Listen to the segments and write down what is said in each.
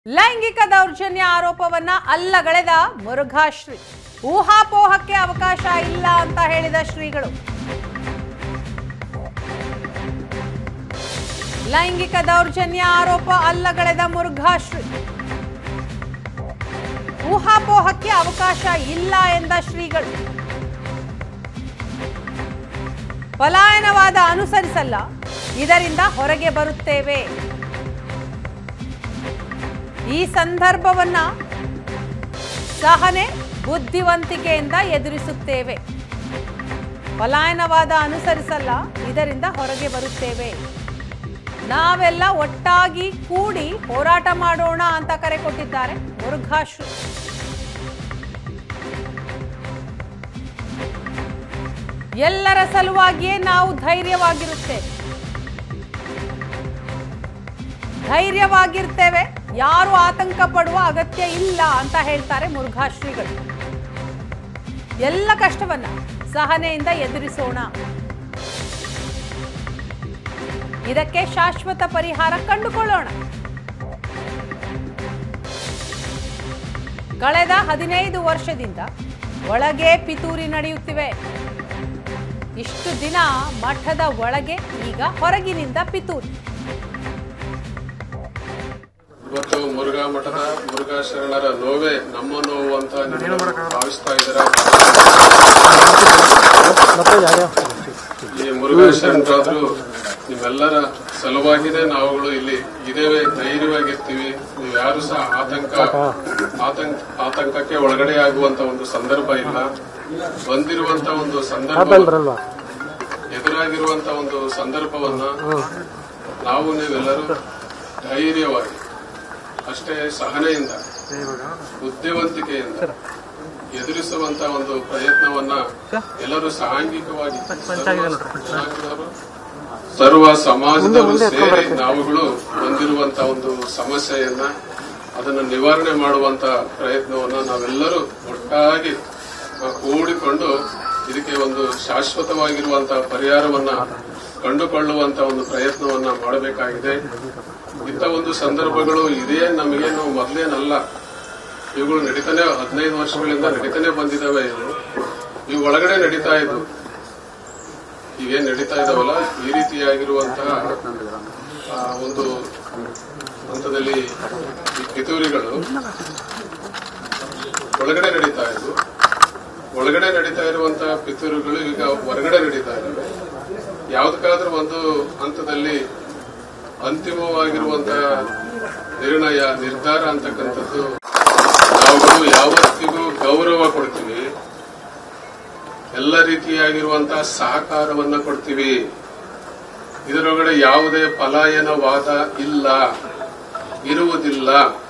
ಲೈಂಗಿಕ ದೌರ್ಜನ್ಯ ಆರೋಪವನ್ನ ಅಲ್ಲಗಳೆದ ಮುರುಘಾಶ್ರೀ ಊಹಾಪೋಹಕ್ಕೆ ಅವಕಾಶ ಇಲ್ಲ ಅಂತ ಹೇಳಿದ ಶ್ರೀಗಳು ಲೈಂಗಿಕ ದೌರ್ಜನ್ಯ ಆರೋಪ ಅಲ್ಲಗಳೆದ ಮುರುಘಾಶ್ರೀ ಊಹಾಪೋಹಕ್ಕೆ ಅವಕಾಶ ಇಲ್ಲ ಎಂದ ಶ್ರೀಗಳು ಪಲಾಯನವಾದ ಅನುಸರಿಸಲ್ಲ ಇದರಿಂದ ಹೊರಗೆ ಬರುತ್ತೇವೆ ಈ ಸಂದರ್ಭವನ್ನ ಸಹನೆ ಬುದ್ಧಿವಂತಿಕೆಯಿಂದ ಎದುರಿಸುತ್ತೇವೆ ಪಲಾಯನವಾದ ಅನುಸರಿಸಲ್ಲ ಇದರಿಂದ ಹೊರಗೆ ಬರುತ್ತೇವೆ ನಾವೆಲ್ಲ ಒಟ್ಟಾಗಿ ಕೂಡಿ ಹೋರಾಟ ಮಾಡೋಣ ಅಂತ ಕರೆ ಕೊಟ್ಟಿದ್ದಾರೆ ಮುರುಘಾಶ್ರೀ ಎಲ್ಲರ ಸಲುವಾಗಿಯೇ ನಾವು ಧೈರ್ಯವಾಗಿರುತ್ತೇವೆ ಧೈರ್ಯವಾಗಿರ್ತೇವೆ ಯಾರು ಆತಂಕ ಪಡುವ ಅಗತ್ಯ ಇಲ್ಲ ಅಂತ ಹೇಳ್ತಾರೆ ಮುರುಘಾಶ್ರೀಗಳು ಎಲ್ಲ ಕಷ್ಟವನ್ನ ಸಹನೆಯಿಂದ ಎದುರಿಸೋಣ ಇದಕ್ಕೆ ಶಾಶ್ವತ ಪರಿಹಾರ ಕಂಡುಕೊಳ್ಳೋಣ ಕಳೆದ ಹದಿನೈದು ವರ್ಷದಿಂದ ಒಳಗೆ ಪಿತೂರಿ ನಡೆಯುತ್ತಿವೆ ಇಷ್ಟು ದಿನ ಮಠದ ಒಳಗೆ ಈಗ ಹೊರಗಿನಿಂದ ಪಿತೂರಿ ಇವತ್ತು ಮುರುಘಾ ಮಠದ ಮುರುಘಾ ಶರಣರ ನೋವೇ ನಮ್ಮ ನೋವು ಅಂತ ನೀವು ಭಾವಿಸ್ತಾ ಇದ್ದೀರಾ ಈ ಮುರುಘಾ ಶರಣರಾದ್ರು ನಿಮ್ಮೆಲ್ಲರ ಸಲುವಾಗಿನೇ ನಾವುಗಳು ಇಲ್ಲಿ ಇದೇವೆ ಧೈರ್ಯವಾಗಿರ್ತೀವಿ ನೀವು ಯಾರು ಸಹ ಆತಂಕ ಆತಂಕ ಆತಂಕಕ್ಕೆ ಒಳಗಡೆ ಆಗುವಂತ ಒಂದು ಸಂದರ್ಭ ಇಲ್ಲ ಬಂದಿರುವಂತ ಒಂದು ಸಂದರ್ಭ ಎದುರಾಗಿರುವಂತ ಒಂದು ಸಂದರ್ಭವನ್ನ ನಾವು ನೀವೆಲ್ಲರೂ ಧೈರ್ಯವಾಗಿ ಅಷ್ಟೇ ಸಹನೆಯಿಂದ ಬುದ್ಧಿವಂತಿಕೆಯಿಂದ ಎದುರಿಸುವಂತ ಒಂದು ಪ್ರಯತ್ನವನ್ನ ಎಲ್ಲರೂ ಸಾಂಘಿಕವಾಗಿ ಸರ್ವ- ಸರ್ವ ಸಮಾಜದವರು ಸೇರಿ ನಾವುಗಳು ಹೊಂದಿರುವಂತ ಒಂದು ಸಮಸ್ಯೆಯನ್ನ ಅದನ್ನು ನಿವಾರಣೆ ಮಾಡುವಂತ ಪ್ರಯತ್ನವನ್ನ ನಾವೆಲ್ಲರೂ ಒಟ್ಟಾಗಿ ಆ, ಕೂಡಿಕೊಂಡು ಇದಕ್ಕೆ ಒಂದು ಶಾಶ್ವತವಾಗಿರುವಂತಹ ಪರಿಹಾರವನ್ನ ಕಂಡುಕೊಳ್ಳುವಂತ ಒಂದು ಪ್ರಯತ್ನವನ್ನ ಮಾಡಬೇಕಾಗಿದೆ ಇಂಥ ಒಂದು ಸಂದರ್ಭಗಳು ಇದೇ ನಮಗೇನು ಮೊದಲೇನಲ್ಲ ಇವುಗಳು ನಡೀತಾನೆ ಹದಿನೈದು ವರ್ಷಗಳಿಂದ ನಡೀತಾನೆ ಬಂದಿದ್ದಾವೆ ಇವು ಇವು ಒಳಗಡೆ ನಡೀತಾ ಇದ್ವು ಇವೇನ್ ನಡೀತಾ ಇದಾವಲ್ಲ ಈ ರೀತಿಯಾಗಿರುವಂತಹ ಆ, ಒಂದು ಹಂತದಲ್ಲಿ ಈ ಪಿತೂರಿಗಳು ಒಳಗಡೆ ನಡೀತಾ ಇದ್ವು ಒಳಗಡೆ ನಡೀತಾ ಇರುವಂತಹ ಪಿತೂರುಗಳು ಈಗ ಹೊರಗಡೆ ನಡೀತಾ ಇದ್ದಾವೆ ಯಾವುದಕ್ಕಾದ್ರೂ ಒಂದು ಹಂತದಲ್ಲಿ ಅಂತಿಮವಾಗಿರುವಂತಹ ನಿರ್ಣಯ ನಿರ್ಧಾರ ಅಂತಕ್ಕಂಥದ್ದು ನಾವುಗಳು ಯಾವತ್ತಿಗೂ ಗೌರವ ಕೊಡ್ತೀವಿ ಎಲ್ಲ ರೀತಿಯಾಗಿರುವಂತಹ ಸಹಕಾರವನ್ನ ಕೊಡ್ತೀವಿ ಇದರೊಳಗಡೆ ಯಾವುದೇ ಪಲಾಯನವಾದ ಇಲ್ಲ ಇರುವುದಿಲ್ಲ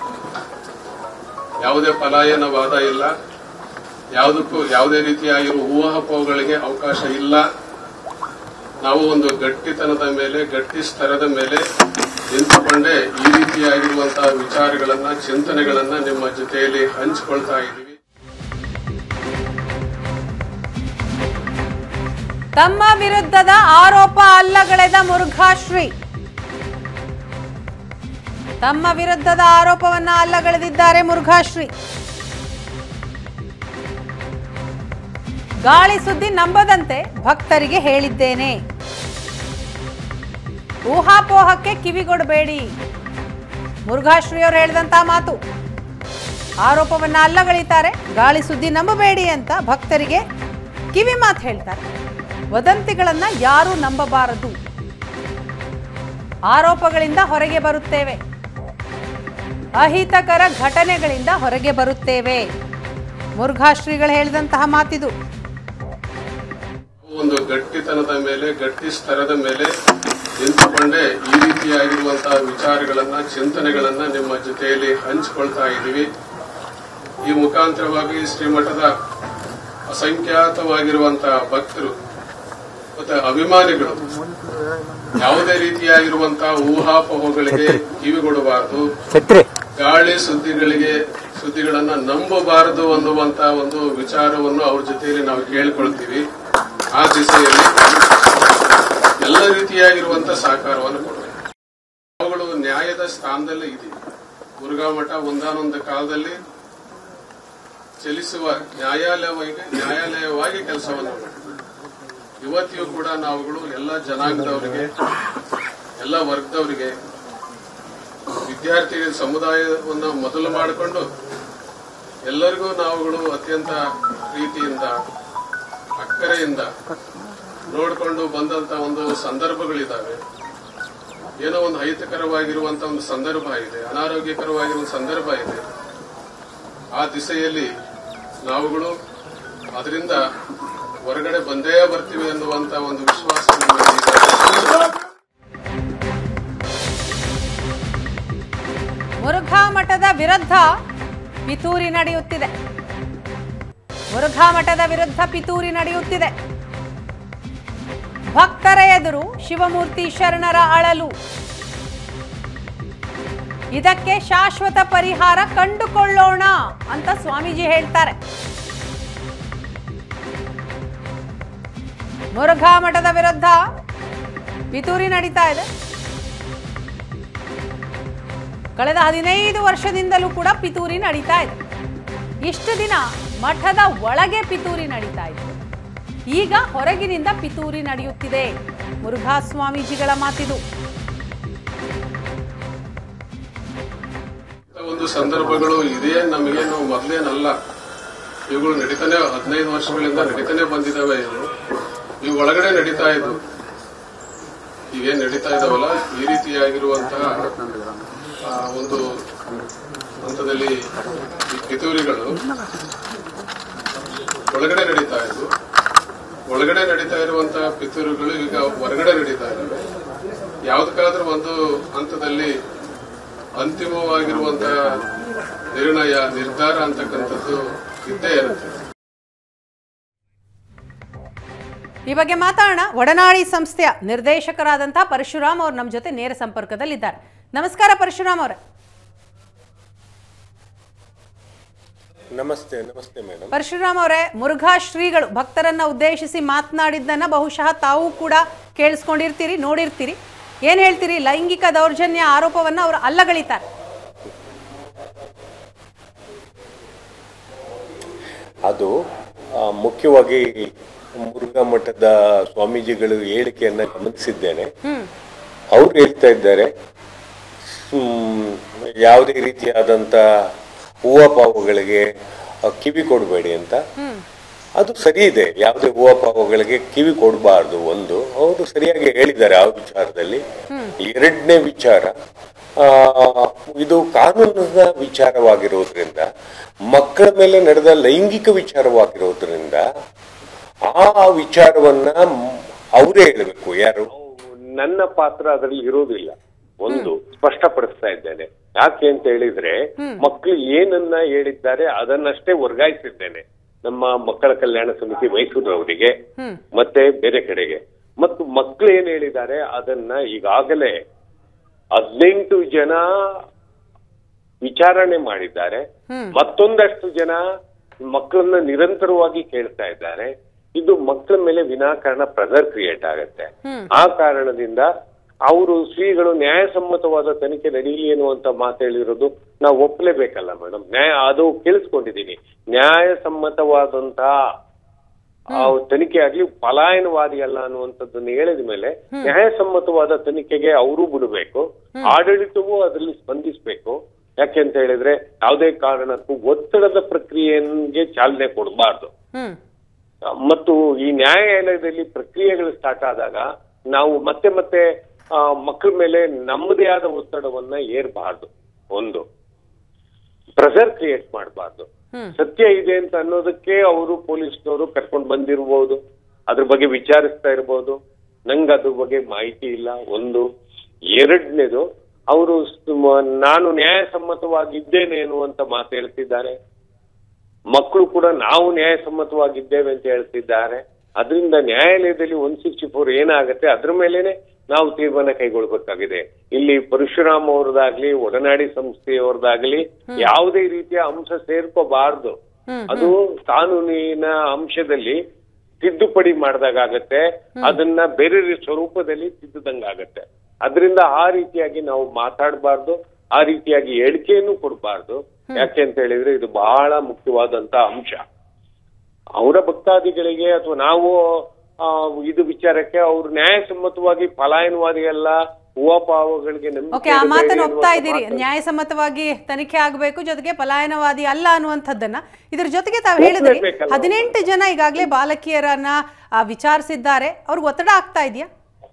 ಯಾವುದೇ ಪಲಾಯನವಾದ ಇಲ್ಲ ಯಾವುದಕ್ಕೂ ಯಾವುದೇ ರೀತಿಯಾಗಿರುವ ಊಹಾಪೋಹಗಳಿಗೆ ಅವಕಾಶ ಇಲ್ಲ ನಾವು ಒಂದು ಗಟ್ಟಿತನದ ಮೇಲೆ ಗಟ್ಟಿ ಸ್ತರದ ಮೇಲೆ ನಿಂತುಕೊಂಡೇ ಈ ರೀತಿಯಾಗಿರುವಂತಹ ವಿಚಾರಗಳನ್ನ ಚಿಂತನೆಗಳನ್ನ ನಿಮ್ಮ ಜೊತೆಯಲ್ಲಿ ಹಂಚಿಕೊಳ್ತಾ ಇದ್ದೀವಿ ತಮ್ಮ ವಿರುದ್ಧದ ಆರೋಪ ಅಲ್ಲಗಳೆದ ಮುರುಘಾಶ್ರೀ ತಮ್ಮ ವಿರುದ್ಧದ ಆರೋಪವನ್ನ ಅಲ್ಲಗಳೆದಿದ್ದಾರೆ ಮುರುಘಾಶ್ರೀ ಗಾಳಿ ಸುದ್ದಿ ನಂಬದಂತೆ ಭಕ್ತರಿಗೆ ಹೇಳಿದ್ದೇನೆ ಊಹಾಪೋಹಕ್ಕೆ ಕಿವಿಗೊಡಬೇಡಿ ಮುರುಘಾಶ್ರೀ ಅವರು ಹೇಳಿದಂತಹ ಮಾತು ಆರೋಪವನ್ನ ಅಲ್ಲಗಳಿತಾರೆ ಗಾಳಿ ಸುದ್ದಿ ನಂಬಬೇಡಿ ಅಂತ ಭಕ್ತರಿಗೆ ಕಿವಿ ಮಾತು ಹೇಳ್ತಾರೆ ವದಂತಿಗಳನ್ನ ಯಾರೂ ನಂಬಬಾರದು ಆರೋಪಗಳಿಂದ ಹೊರಗೆ ಬರುತ್ತೇವೆ ಅಹಿತಕರ ಘಟನೆಗಳಿಂದ ಹೊರಗೆ ಬರುತ್ತೇವೆ ಮುರುಘಾಶ್ರೀಗಳು ಹೇಳಿದಂತಹ ಮಾತಿದು ಒಂದು ಗಟ್ಟಿತನದ ಮೇಲೆ ಗಟ್ಟಿ ಸ್ತರದ ಮೇಲೆ ನಿಂತುಕೊಂಡೇ ಈ ರೀತಿಯಾಗಿರುವಂತಹ ವಿಚಾರಗಳನ್ನ ಚಿಂತನೆಗಳನ್ನ ನಿಮ್ಮ ಜೊತೆಯಲ್ಲಿ ಹಂಚಿಕೊಳ್ತಾ ಇದ್ದೀವಿ ಈ ಮುಖಾಂತರವಾಗಿ ಶ್ರೀಮಠದ ಅಸಂಖ್ಯಾತವಾಗಿರುವಂತಹ ಭಕ್ತರು ಮತ್ತೆ ಅಭಿಮಾನಿಗಳು ಯಾವುದೇ ರೀತಿಯಾಗಿರುವಂತಹ ಊಹಾಪೋಹಗಳಿಗೆ ಕಿವಿಗೊಡಬಾರದು ಛತ್ರಿ ಗಾಳಿ ಸುದ್ದಿಗಳಿಗೆ ಸುದ್ದಿಗಳನ್ನ ನಂಬಬಾರದು ಅನ್ನುವಂತ ಒಂದು ವಿಚಾರವನ್ನು ಅವ್ರ ಜೊತೆಯಲ್ಲಿ ನಾವು ಕೇಳಿಕೊಳ್ತೀವಿ ಆ ದಿಸೆಯಲ್ಲಿ ಎಲ್ಲ ರೀತಿಯಾಗಿರುವಂತ ಸಹಕಾರವನ್ನು ಕೊಡಬೇಕು ಅವುಗಳು ನ್ಯಾಯದ ಸ್ಥಾನದಲ್ಲೇ ಇದೆ ಮುರುಘಾ ಮಠ ಒಂದಾನೊಂದು ಕಾಲದಲ್ಲಿ ಚಲಿಸುವ ನ್ಯಾಯಾಲಯವಾಗಿ ನ್ಯಾಯಾಲಯವಾಗಿ ಕೆಲಸವನ್ನು ಮಾಡಿದೆ ಇವತ್ತಿಯೂ ಕೂಡ ನಾವುಗಳು ಎಲ್ಲ ಜನಾಂಗದವರಿಗೆ ಎಲ್ಲ ವರ್ಗದವರಿಗೆ ವಿದ್ಯಾರ್ಥಿ ಸಮುದಾಯವನ್ನು ಮೊದಲು ಮಾಡಿಕೊಂಡು ಎಲ್ಲರಿಗೂ ನಾವುಗಳು ಅತ್ಯಂತ ಪ್ರೀತಿಯಿಂದ ಅಕ್ಕರೆಯಿಂದ ನೋಡಿಕೊಂಡು ಬಂದಂತ ಒಂದು ಸಂದರ್ಭಗಳಿದ್ದಾವೆ ಏನೋ ಒಂದು ಅಹಿತಕರವಾಗಿರುವಂತ ಒಂದು ಸಂದರ್ಭ ಇದೆ ಅನಾರೋಗ್ಯಕರವಾಗಿರುವ ಸಂದರ್ಭ ಇದೆ ಆ ದಿಸೆಯಲ್ಲಿ ನಾವುಗಳು ಅದರಿಂದ ಹೊರಗಡೆ ಬಂದೇ ಬರ್ತೀವಿ ಅನ್ನುವಂತ ಒಂದು ವಿಶ್ವಾಸ ನಮ್ಮಲ್ಲಿ ಇದೆ. ಮುರುಘಾ ಮಠದ ವಿರುದ್ಧ ಪಿತೂರಿ ನಡೆಯುತ್ತಿದೆ ಮುರುಘಾ ಮಠದ ವಿರುದ್ಧ ಪಿತೂರಿ ನಡೆಯುತ್ತಿದೆ ಭಕ್ತರ ಎದುರು ಶಿವಮೂರ್ತಿ ಶರಣರ ಅಳಲು ಇದಕ್ಕೆ ಶಾಶ್ವತ ಪರಿಹಾರ ಕಂಡುಕೊಳ್ಳೋಣ ಅಂತ ಸ್ವಾಮೀಜಿ ಹೇಳ್ತಾರೆ ಮುರುಘಾ ಮಠದ ವಿರುದ್ಧ ಪಿತೂರಿ ನಡೀತಾ ಇದೆ ಕಳೆದ ಹದಿನೈದು ವರ್ಷದಿಂದಲೂ ಕೂಡ ಪಿತೂರಿ ನಡೀತಾ ಇದೆ ಇಷ್ಟು ದಿನ ಮಠದ ಒಳಗೆ ಪಿತೂರಿ ನಡೀತಾ ಇತ್ತು ಈಗ ಹೊರಗಿನಿಂದ ಪಿತೂರಿ ನಡೆಯುತ್ತಿದೆ ಮುರುಘಾ ಸ್ವಾಮೀಜಿಗಳ ಮಾತಿದು ಇಂಥ ಒಂದು ಸಂದರ್ಭಗಳು ಇದೇ ನಮಗೇನು ಮೊದಲೇನಲ್ಲ ಇವುಗಳು ನಡೀತಾನೆ ಹದಿನೈದು ವರ್ಷಗಳಿಂದ ನಡೀತಾನೆ ಬಂದಿದ್ದಾವೆ ಇವು ಇವು ಒಳಗಡೆ ನಡೀತಾ ಇದ್ವು ಈಗೇನ್ ನಡೀತಾ ಇದಾವಲ್ಲ ಈ ರೀತಿಯಾಗಿರುವಂತಹ ಆ, ಒಂದು ಹಂತದಲ್ಲಿ ಈ ಪಿತೂರಿಗಳು ಒಳಗಡೆ ನಡೀತಾ ಇದ್ವು ಒಳಗಡೆ ನಡೀತಾ ಇರುವಂತಹ ಪಿತೂರುಗಳು ಈಗ ಹೊರಗಡೆ ನಡೀತಾ ಇದ್ದಾವೆ ಯಾವುದಕ್ಕಾದ್ರೂ ಒಂದು ಹಂತದಲ್ಲಿ ಅಂತಿಮವಾಗಿರುವಂತಹ ನಿರ್ಣಯ ನಿರ್ಧಾರ ಅಂತಕ್ಕಂಥದ್ದು ಇದ್ದೇ ಇರುತ್ತೆ ಈ ಬಗ್ಗೆ ಮಾತಾಡೋಣ ಒಡನಾಡಿ ಸಂಸ್ಥೆಯ ನಿರ್ದೇಶಕರಾದಂತಹ ಪರಶುರಾಮ್ ಅವರು ನಮ್ಮ ಜೊತೆ ನೇರ ಸಂಪರ್ಕದಲ್ಲಿದ್ದಾರೆ ನಮಸ್ಕಾರ ಪರಶುರಾಮ್ ಅವರೇ ನಮಸ್ತೆ ನಮಸ್ತೆ ಮೇಡಮ್ ಪರಶುರಾಮ್ ಅವರೇ ಮುರುಘಾ ಶ್ರೀಗಳು ಭಕ್ತರನ್ನ ಉದ್ದೇಶಿಸಿ ಮಾತನಾಡಿದ್ದನ್ನ ಬಹುಶಃ ತಾವು ಕೂಡ ಕೇಳಿಸ್ಕೊಂಡಿರ್ತೀರಿ ನೋಡಿರ್ತೀರಿ ಏನ್ ಹೇಳ್ತೀರಿ ಲೈಂಗಿಕ ದೌರ್ಜನ್ಯ ಆರೋಪವನ್ನ ಅವರು ಅಲ್ಲಗಳಿತಾರೆ ಅದು ಆ, ಮುಖ್ಯವಾಗಿ ಮುರುಘಾ ಮಠದ ಸ್ವಾಮೀಜಿಗಳು ಹೇಳಿಕೆಯನ್ನ ಗಮನಿಸಿದ್ದೇನೆ ಹ್ಮ್ ಅವ್ರು ಹೇಳ್ತಾ ಇದ್ದಾರೆ ಹ್ಮ್, ಯಾವುದೇ ರೀತಿಯಾದಂತ ಹೂವಪಾವುಗಳಿಗೆ ಆ, ಕಿವಿ ಕೊಡಬೇಡಿ ಅಂತ ಹ್ಮ್ ಅದು ಸರಿ ಇದೆ ಯಾವುದೇ ಹೂವಪಾವುಗಳಿಗೆ ಕಿವಿ ಕೊಡಬಾರ್ದು ಒಂದು ಅವರು ಸರಿಯಾಗಿ ಹೇಳಿದ್ದಾರೆ ಆ ವಿಚಾರದಲ್ಲಿ ಎರಡನೇ ವಿಚಾರ ಆ, ಇದು ಕಾನೂನಿನ ವಿಚಾರವಾಗಿರೋದ್ರಿಂದ ಮಕ್ಕಳ ಮೇಲೆ ನಡೆದ ಲೈಂಗಿಕ ವಿಚಾರವಾಗಿರೋದ್ರಿಂದ ಆ ವಿಚಾರವನ್ನ ಮ್- ಅವರೇ ಹೇಳಬೇಕು ಯಾರು ನನ್ನ ಪಾತ್ರ ಅದರಲ್ಲಿ ಇರೋದಿಲ್ಲ ಒಂದು ಸ್ಪಷ್ಟಪಡಿಸ್ತಾ ಇದ್ದೇನೆ ಯಾಕೆ ಅಂತ ಹೇಳಿದ್ರೆ ಮಕ್ಕಳು ಏನನ್ನ ಹೇಳಿದ್ದಾರೆ ಅದನ್ನಷ್ಟೇ ವರ್ಗಾಯಿಸಿದ್ದೇನೆ ನಮ್ಮ ಮಕ್ಕಳ ಕಲ್ಯಾಣ ಸಮಿತಿ ಮೈಸೂರವರಿಗೆ ಹ್ಮ್ ಮತ್ತೆ ಬೇರೆ ಕಡೆಗೆ ಮತ್ತು ಮಕ್ಕಳು ಏನ್ ಹೇಳಿದ್ದಾರೆ ಅದನ್ನ ಈಗಾಗಲೇ ಹದಿನೆಂಟು ಜನ ವಿಚಾರಣೆ ಮಾಡಿದ್ದಾರೆ ಹ್ಮ್. ಮತ್ತೊಂದಷ್ಟು ಜನ ಮಕ್ಕಳನ್ನ ನಿರಂತರವಾಗಿ ಕೇಳ್ತಾ ಇದ್ದಾರೆ ಇದು ಮಕ್ಕಳ ಮೇಲೆ ವಿನಾಕಾರಣ ಪ್ರೆಸರ್ ಕ್ರಿಯೇಟ್ ಆಗತ್ತೆ ಹ್ಮ್. ಆ ಕಾರಣದಿಂದ ಅವರು ಶ್ರೀಗಳು ನ್ಯಾಯಸಮ್ಮತವಾದ ತನಿಖೆ ನಡೀಲಿ ಅನ್ನುವಂತ ಮಾತು ಹೇಳಿರೋದು ನಾವು ಒಪ್ಪಲೇಬೇಕಲ್ಲ ಮೇಡಮ್ ನ್ಯಾಯ ಅದು ಕೇಳಿಸ್ಕೊಂಡಿದ್ದೀನಿ ನ್ಯಾಯಸಮ್ಮತವಾದಂತಹ ಆ ತನಿಖೆ ಆಗ್ಲಿ ಪಲಾಯನವಾದಿ ಅಲ್ಲ ಅನ್ನುವಂಥದ್ದನ್ನ ಹೇಳಿದ ಮೇಲೆ ನ್ಯಾಯಸಮ್ಮತವಾದ ತನಿಖೆಗೆ ಅವರು ಬಿಡಬೇಕು ಆಡಳಿತವೂ ಅದರಲ್ಲಿ ಸ್ಪಂದಿಸಬೇಕು ಯಾಕೆ ಅಂತ ಹೇಳಿದ್ರೆ ಯಾವುದೇ ಕಾರಣಕ್ಕೂ ಒತ್ತಡದ ಪ್ರಕ್ರಿಯೆಗೆ ಚಾಲನೆ ಕೊಡಬಾರ್ದು ಹ್ಮ್ ಮತ್ತು ಈ ನ್ಯಾಯಾಲಯದಲ್ಲಿ ಪ್ರಕ್ರಿಯೆಗಳು ಸ್ಟಾರ್ಟ್ ಆದಾಗ ನಾವು ಮತ್ತೆ ಮತ್ತೆ ಆ, ಮಕ್ಕಳ ಮೇಲೆ ನಮ್ಮದೇ ಆದ ಒತ್ತಡವನ್ನ ಏರ್ಬಾರ್ದು ಒಂದು ಪ್ರೆಷರ್ ಕ್ರಿಯೇಟ್ ಮಾಡಬಾರ್ದು ಹ್ಮ್. ಸತ್ಯ ಇದೆ ಅಂತ ಅನ್ನೋದಕ್ಕೆ ಅವರು ಪೊಲೀಸ್ನವರು ಕರ್ಕೊಂಡು ಬಂದಿರ್ಬೋದು ಅದ್ರ ಬಗ್ಗೆ ವಿಚಾರಿಸ್ತಾ ಇರ್ಬೋದು ನಂಗೆ ಅದ್ರ ಬಗ್ಗೆ ಮಾಹಿತಿ ಇಲ್ಲ ಒಂದು ಎರಡನೇದು ಅವರು ನಾನು ನ್ಯಾಯಸಮ್ಮತವಾಗಿದ್ದೇನೆ ಎನ್ನುವಂತ ಮಾತು ಹೇಳ್ತಿದ್ದಾರೆ ಮಕ್ಕಳು ಕೂಡ ನಾವು ನ್ಯಾಯಸಮ್ಮತವಾಗಿದ್ದೇವೆ ಅಂತ ಹೇಳ್ತಿದ್ದಾರೆ ಅದರಿಂದ ನ್ಯಾಯಾಲಯದಲ್ಲಿ ಒನ್ ಸಿಕ್ಸ್ಟಿ ಫೋರ್ ಏನಾಗುತ್ತೆ ಅದ್ರ ಮೇಲೇನೆ ನಾವು ತೀರ್ಮಾನ ಕೈಗೊಳ್ಬೇಕಾಗಿದೆ ಇಲ್ಲಿ ಪರಶುರಾಮ್ ಅವ್ರದ್ದಾಗ್ಲಿ ಒಡನಾಡಿ ಸಂಸ್ಥೆಯವ್ರದ್ದಾಗ್ಲಿ ಯಾವುದೇ ರೀತಿಯ ಅಂಶ ಸೇರ್ಕೋಬಾರ್ದು ಅದು ಕಾನೂನಿನ ಅಂಶದಲ್ಲಿ ತಿದ್ದುಪಡಿ ಮಾಡಿದಾಗತ್ತೆ ಅದನ್ನ ಬೇರೆ ಸ್ವರೂಪದಲ್ಲಿ ತಿದ್ದುದಂಗಾಗತ್ತೆ ಅದರಿಂದ ಆ ರೀತಿಯಾಗಿ ನಾವು ಮಾತಾಡಬಾರ್ದು ಆ ರೀತಿಯಾಗಿ ಹೇಳಿಕೆಯನ್ನು ಕೊಡಬಾರ್ದು ಯಾಕೆ ಅಂತ ಹೇಳಿದ್ರೆ ಇದು ಬಹಳ ಮುಖ್ಯವಾದಂತ ಅಂಶ ಅವರ ಭಕ್ತಾದಿಗಳಿಗೆ ಅಥವಾ ನಾವು ಆ, ಇದು ವಿಚಾರಕ್ಕೆ ಅವ್ರು ನ್ಯಾಯಸಮ್ಮತವಾಗಿ ಫಲಾಯನವಾದಿ ಅಲ್ಲ ಹೂವಪಾವಗಳಿಗೆ ನಂಬಿಕೆ ಓಕೆ ಆ ಇಡದೆ ಮಾತನ್ನು ಇರುವಂತ ಒಪ್ತಾ ಇದ್ದೀರಿ ಮಾತನ್ನು- ನ್ಯಾಯಸಮ್ಮತವಾಗಿ ತನಿಖೆ ಆಗಬೇಕು ಜೊತೆಗೆ ಪಲಾಯನವಾದಿ ಅಲ್ಲ ಅನ್ನುವಂಥದ್ದನ್ನ ಇದ್ರ ಜೊತೆಗೆ ತಾವು ಹೇಳಿದ್ರಿ ಒಪ್ಲೇಬೇಕಲ್ವಾ? ಹದಿನೆಂಟು ಜನ ಈಗಾಗಲೇ ಬಾಲಕಿಯರನ್ನ ಆ, ವಿಚಾರಿಸಿದ್ದಾರೆ ಅವ್ರಿಗೆ ಒತ್ತಡ ಆಗ್ತಾ ಇದೆಯಾ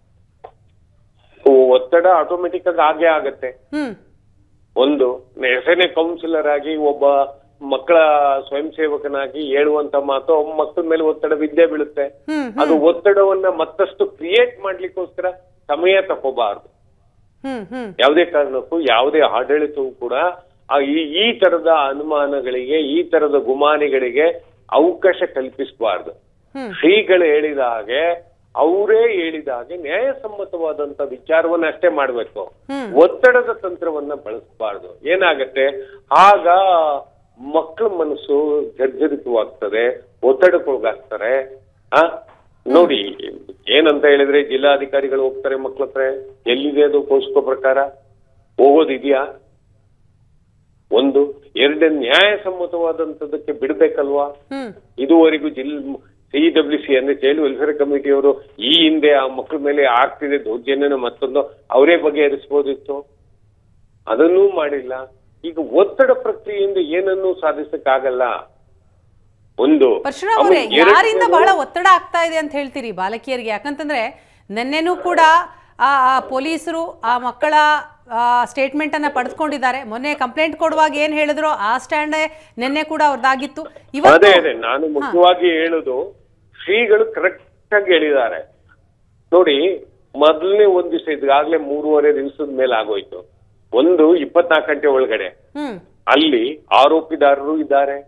ಒತ್ತಡ ಆಟೋಮೆಟಿಕ್ ಆಗಿ ಆಗೇ ಆಗತ್ತೆ ಹ್ಮ್ ಒಂದು ಎಸ್ಎನ್ಎ ಕೌನ್ಸಿಲರ್ ಆಗಿ ಒಬ್ಬ ಮಕ್ಕಳ ಸ್ವಯಂ ಸೇವಕನಾಗಿ ಹೇಳುವಂತ ಮಾತು ಅವ್ರ ಮಕ್ಕಳ ಮೇಲೆ ಒತ್ತಡ ಬಿದ್ದೇ ಬೀಳುತ್ತೆ ಹ್ಮ್ ಅದು ಒತ್ತಡವನ್ನ ಮತ್ತಷ್ಟು ಕ್ರಿಯೇಟ್ ಮಾಡ್ಲಿಕ್ಕೋಸ್ಕರ ಸಮಯ ತಗೋಬಾರ್ದು ಹ್ಮ್ ಹ್ಮ್ ಯಾವುದೇ ಕಾರಣಕ್ಕೂ ಯಾವುದೇ ಆಡಳಿತವೂ ಕೂಡ ಆ ಈ ಈ ತರದ ಅನುಮಾನಗಳಿಗೆ ಈ ತರದ ಗುಮಾನಿಗಳಿಗೆ ಅವಕಾಶ ಕಲ್ಪಿಸಬಾರ್ದು ಹ್ಮ್. ಶ್ರೀಗಳು ಹೇಳಿದ ಹಾಗೆ ಅವರೇ ಹೇಳಿದ ಹಾಗೆ ನ್ಯಾಯಸಮ್ಮತವಾದಂತ ವಿಚಾರವನ್ನ ಅಷ್ಟೇ ಮಾಡ್ಬೇಕು ಹ್ಮ್. ಒತ್ತಡದ ತಂತ್ರವನ್ನ ಬಳಸಬಾರ್ದು ಏನಾಗತ್ತೆ ಆಗ ಮಕ್ಕಳ ಮನಸ್ಸು ಜರ್ಜರಿತವಾಗ್ತದೆ ಒತ್ತಡಕ್ಕೊಳಗಾಗ್ತಾರೆ ಆ ನೋಡಿ ಏನಂತ ಹೇಳಿದ್ರೆ ಜಿಲ್ಲಾಧಿಕಾರಿಗಳು ಹೋಗ್ತಾರೆ ಮಕ್ಳ ಹತ್ರ ಎಲ್ಲಿದೆ ಅದು ಕೋಸ್ಕೋ ಪ್ರಕಾರ ಹೋಗೋದಿದ್ಯಾ ಒಂದು ಎರಡನೇ ನ್ಯಾಯಸಮ್ಮತವಾದಂತದಕ್ಕೆ ಬಿಡ್ಬೇಕಲ್ವಾ ಹ್ಮ್ ಇದುವರೆಗೂ ಜಿಲ್ ಸಿ ಡಬ್ಲ್ಯೂ ಸಿ ಅಂದ್ರೆ ಚೈಲ್ಡ್ ವೆಲ್ಫೇರ್ ಕಮಿಟಿಯವರು ಈ ಹಿಂದೆ ಆ ಮಕ್ಕಳ ಮೇಲೆ ಆಗ್ತಿದೆ ದೌರ್ಜನ್ಯನ ಮತ್ತೊಂದು ಅವರೇ ಬಗೆಹರಿಸಬಹುದಿತ್ತು ಅದನ್ನೂ ಮಾಡಿಲ್ಲ ಈಗ ಒತ್ತಡ ಪ್ರಕ್ರಿಯೆಯಿಂದ ಏನನ್ನೂ ಸಾಧಿಸಕ್ಕಾಗಲ್ಲ ಒಂದು ಪರಶುರಾಮ್ ಅವರೇ ಆಮೇಲೆ ಯಾರಿಂದ ಎರಡನೇದು- ಬಹಳ ಒತ್ತಡ ಆಗ್ತಾ ಇದೆ ಅಂತ ಹೇಳ್ತೀರಿ ಬಾಲಕಿಯರಿಗೆ ಯಾಕಂತಂದ್ರೆ ನಿನ್ನೆನೂ ಕೂಡ ಆ ಆ ಪೊಲೀಸರು ಆ ಮಕ್ಕಳ ಸ್ಟೇಟ್ಮೆಂಟ್ ಅನ್ನ ಪಡೆದುಕೊಂಡಿದ್ದಾರೆ ಮೊನ್ನೆ ಕಂಪ್ಲೇಂಟ್ ಕೊಡುವಾಗ ಏನ್ ಹೇಳಿದ್ರು ಆ ಸ್ಟ್ಯಾಂಡೇ ನಿನ್ನೆ ಕೂಡ ಅವ್ರದ್ದಾಗಿತ್ತು ಅದೇ ಇವತ್ತು ಅದೇ ನಾನು ಮುಖ್ಯವಾಗಿ ಹೇಳುದು ಶ್ರೀಗಳು ಕರೆಕ್ಟ್ ಆಗಿ ಹೇಳಿದ್ದಾರೆ ನೋಡಿ ಮೊದಲನೇ ಒಂದ್ ದಿವಸ ಇದಾಗ್ಲೇ ಮೂರುವರೆ ದಿವಸದ ಮೇಲೆ ಆಗೋಯ್ತು ಒಂದು ಇಪ್ಪತ್ನಾಲ್ಕು ಗಂಟೆ ಒಳಗಡೆ ಹ್ಮ್ ಅಲ್ಲಿ ಆರೋಪಿದಾರರು ಇದ್ದಾರೆ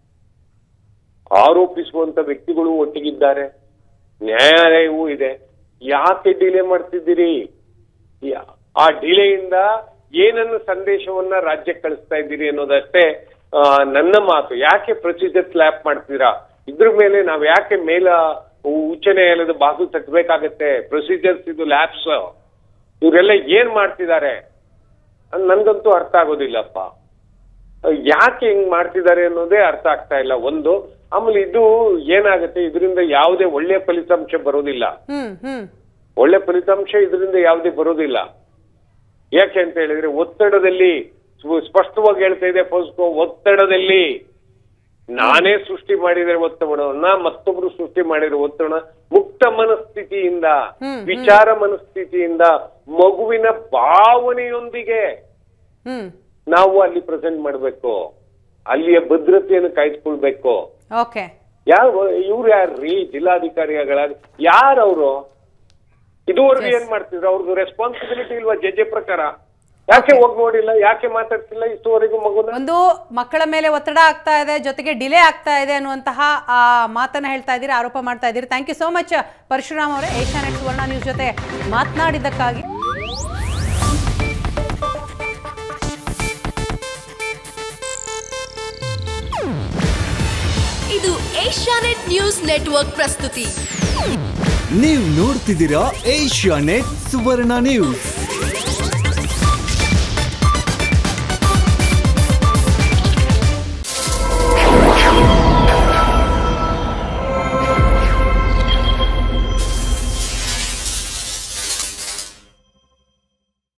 ಆರೋಪಿಸುವಂತ ವ್ಯಕ್ತಿಗಳು ಒಟ್ಟಿಗಿದ್ದಾರೆ ನ್ಯಾಯಾಲಯವೂ ಇದೆ ಯಾಕೆ ಡಿಲೇ ಮಾಡ್ತಿದ್ದೀರಿ ಯಾ- ಆ ಡಿಲೆಯಿಂದ ಏನನ್ನು ಸಂದೇಶವನ್ನ ರಾಜ್ಯಕ್ಕೆ ಕಳಿಸ್ತಾ ಇದ್ದೀರಿ ಅನ್ನೋದಷ್ಟೇ ಆ, ನನ್ನ ಮಾತು ಯಾಕೆ ಪ್ರೊಸೀಜರ್ ಸ್ಲ್ಯಾಪ್ ಮಾಡ್ತೀರಾ ಇದ್ರ ಮೇಲೆ ನಾವ್ ಯಾಕೆ ಮೇಲ ಉಚ್ಚ ನ್ಯಾಯಾಲಯದ ಬಾಗಿಲು ತಟ್ಟಬೇಕಾಗತ್ತೆ ಪ್ರೊಸೀಜರ್ಸ್ ಇದು ಲ್ಯಾಬ್ಸ್ ಇವರೆಲ್ಲ ಏನ್ ಮಾಡ್ತಿದ್ದಾರೆ ಅದ್ ನನ್ಗಂತೂ ಅರ್ಥ ಆಗೋದಿಲ್ಲಪ್ಪ ಯಾಕೆ ಹಿಂಗ್ ಮಾಡ್ತಿದ್ದಾರೆ ಅನ್ನೋದೇ ಅರ್ಥ ಆಗ್ತಾ ಇಲ್ಲ ಒಂದು ಆಮೇಲೆ ಇದು ಏನಾಗುತ್ತೆ ಇದರಿಂದ ಯಾವುದೇ ಒಳ್ಳೆ ಫಲಿತಾಂಶ ಬರೋದಿಲ್ಲ ಹ್ಮ್ ಹ್ಮ್ ಒಳ್ಳೆ ಫಲಿತಾಂಶ ಇದರಿಂದ ಯಾವುದೇ ಬರೋದಿಲ್ಲ ಯಾಕೆ ಅಂತ ಹೇಳಿದ್ರೆ ಒತ್ತಡದಲ್ಲಿ ಸ್ವ- ಸ್ಪಷ್ಟವಾಗಿ ಹೇಳ್ತಾ ಇದೆ ಪೋಸ್ಕೋ ಒತ್ತಡದಲ್ಲಿ ನಾನೇ ಸೃಷ್ಟಿ ಮಾಡಿದರೆ ಒತ್ತಡವನ್ನ ಮತ್ತೊಬ್ರು ಸೃಷ್ಟಿ ಮಾಡಿರೋ ಒತ್ತಡ ಮುಕ್ತ ಮನಸ್ಥಿತಿಯಿಂದ ಹ್ಮ್, ವಿಚಾರ ಮನಸ್ಥಿತಿಯಿಂದ ಮಗುವಿನ ಭಾವನೆಯೊಂದಿಗೆ ಹ್ಮ್ ನಾವು ಅಲ್ಲಿ ಪ್ರೆಸೆಂಟ್ ಮಾಡ್ಬೇಕು ಅಲ್ಲಿಯ ಭದ್ರತೆಯನ್ನು ಕಾಯ್ದುಕೊಳ್ಬೇಕು ಓಕೆ ಯಾವ ಇವ್ರು ಯಾರ್ರೀ ಜಿಲ್ಲಾಧಿಕಾರಿಗಳ ಯಾರವರು ಇದುವರೆಗೂ ಏನ್ ಮಾಡ್ತಿದ್ರು ಅವ್ರದ್ದು ರೆಸ್ಪಾನ್ಸಿಬಿಲಿಟಿ ಇಲ್ವಾ ಜಡ್ಜೆ ಪ್ರಕಾರ ಯಾಕೆ ಹೋಗಿ ನೋಡಿಲ್ಲ ಯಾಕೆ ಮಾತಾಡ್ತಿಲ್ಲ ಇಷ್ಟುವರೆಗೂ ಮಗುನ ಒಂದು ಮಕ್ಕಳ ಮೇಲೆ ಒತ್ತಡ ಆಗ್ತಾ ಇದೆ ಜೊತೆಗೆ ಡಿಲೇ ಆಗ್ತಾ ಇದೆ ಅನ್ನುವಂತಹ ಆ ಮಾತನ್ನ ಹೇಳ್ತಾ ಇದ್ದೀರಿ ಆರೋಪ ಮಾಡ್ತಾ ಇದ್ದೀರಿ thank you so much Parashuram ಅವರೇ ಏಷ್ಯಾನೆಟ್ ಸುವರ್ಣ ನ್ಯೂಸ್ ಜೊತೆ ಮಾತನಾಡಿದ್ದಕ್ಕಾಗಿ ಇದು ಏಷ್ಯಾನೆಟ್ ನ್ಯೂಸ್ ನೆಟ್ವರ್ಕ್ ಪ್ರಸ್ತುತಿ ನೀವು ನೋಡ್ತಿದ್ದೀರಾ ಏಷ್ಯಾ ನೆಟ್ ಸುವರ್ಣ ನ್ಯೂಸ್